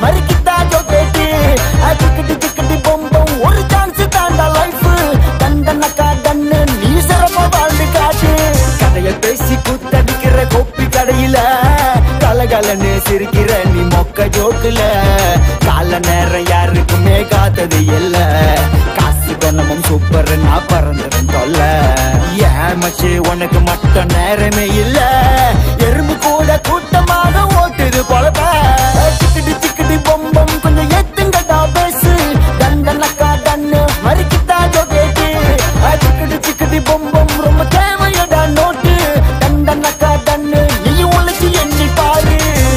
மறுக்கிட்டா ஜோகேட்டு ticket ticket பொம்பம் ஒரு chance தாண்டா life தண்டனக்கா தன்னு நீ சிரம வாழ்ந்து காட்டு கதைய பேசி குத்தடிக்கிற கோப்பி கடையில கலகலன்னு சிரிக்கிற நீ மொக்க ஜோக்குல கால நேரம் யாருக்குமே காத்தது இல்ல காசு குணமும் சூப்பர் நான் பறந்துடும் தொல்ல ஏன் மச்சி உனக்கு மட்டும் நேரமே இல்ல எறும்பு கூட கூட்டமாக ஓட்டுது பொழப்ப சிக்கடி சிக்கடி பொம்பம் கொஞ்சம் எத்துங்கடா பேசு தண்டனக்கா தன்னு மறுக்கிட்டா ஜோகேட்டு சிக்கடி சிக்கடி பொம்பம் ரொம்ப தேவையடா நோட்டு தண்டனக்கா தன்னு நீ உழைச்சி எண்ணி பாரு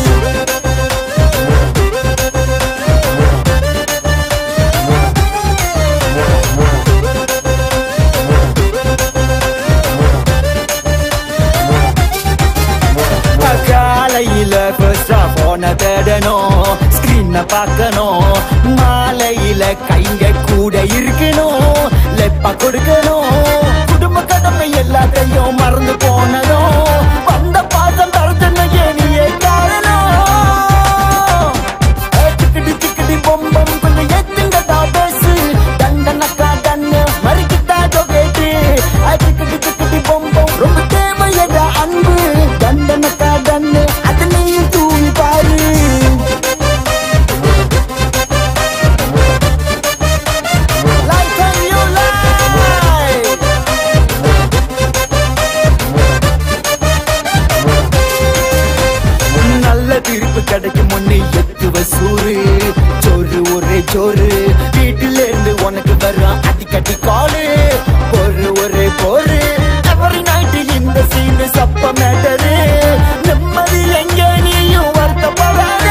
காலையில ஃபர்ஸ்டா போன தேடணும் ஸ்கிரீன பார்க்கணும் மாலையில கைங்க கூட இருக்கணும் லெப்பா கொடுக்கணும் குடும்ப கடமை எல்லாத்தையும் மறந்து போனதும் வந்த பாசம் தரத்துன்னு ஏனியே காரணம் சிக்கடி சிக்கடி பொம்பம் கொஞ்சம் எத்துங்கடா பேசு தண்டனக்கா தன்னு மறுக்கிட்டா ஜோகேட்டு சிக்கடி சிக்கடி பொம்பம் ரொம்ப தேவையடா அன்பு தண்டனக்கா தன்னு அது நீயும் தூவி பாரு Life and new life. நல்ல தீர்ப்பு கிடைக்கும் முன்னே எத்துவ சூறு சோறு ஒரே சோறு வீட்டில இருந்து உனக்கு வரும் அடிக்கடி காலு ஒரு ஒரே போரு எவரி நைட்டு இந்த சீனு சப்ப மேட்டரு நிம்மதி எங்க நீயும் வருத்தப்படாத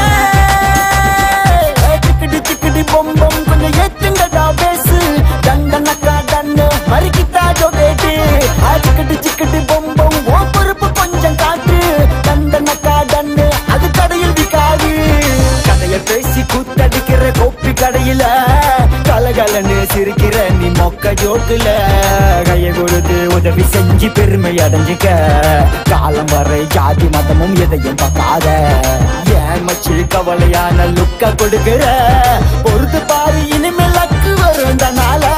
சிக்கடி சிக்கடி பொம்பம் கொஞ்சம் எத்துங்கடா பேசு தண்டனக்கா தன்னு மறுக்கிட்டா ஜோகேட்டு சிக்கடி சிக்கடி பொம்பம் ஓ பொறுப்பு கொஞ்சம் காட்டு தண்டனக்கா தன்னு அது கடையில் விக்காது கதைய பேசி கூத்தடிக்கிற கோப்பி கடையில கலகலன்னு சிரிக்கிற நீ மொக்க ஜோக்குல கைய கொடுத்து உதவி செஞ்சு பெருமை அடைஞ்சுக்க காலம் வரை ஜாதி மதமும் எதையும் பார்க்காத ஏன் மச்சு கவலையான லுக்க கொடுக்கிற பொறுத்து பாரு இனிமேல் அக்கு வரும் தனால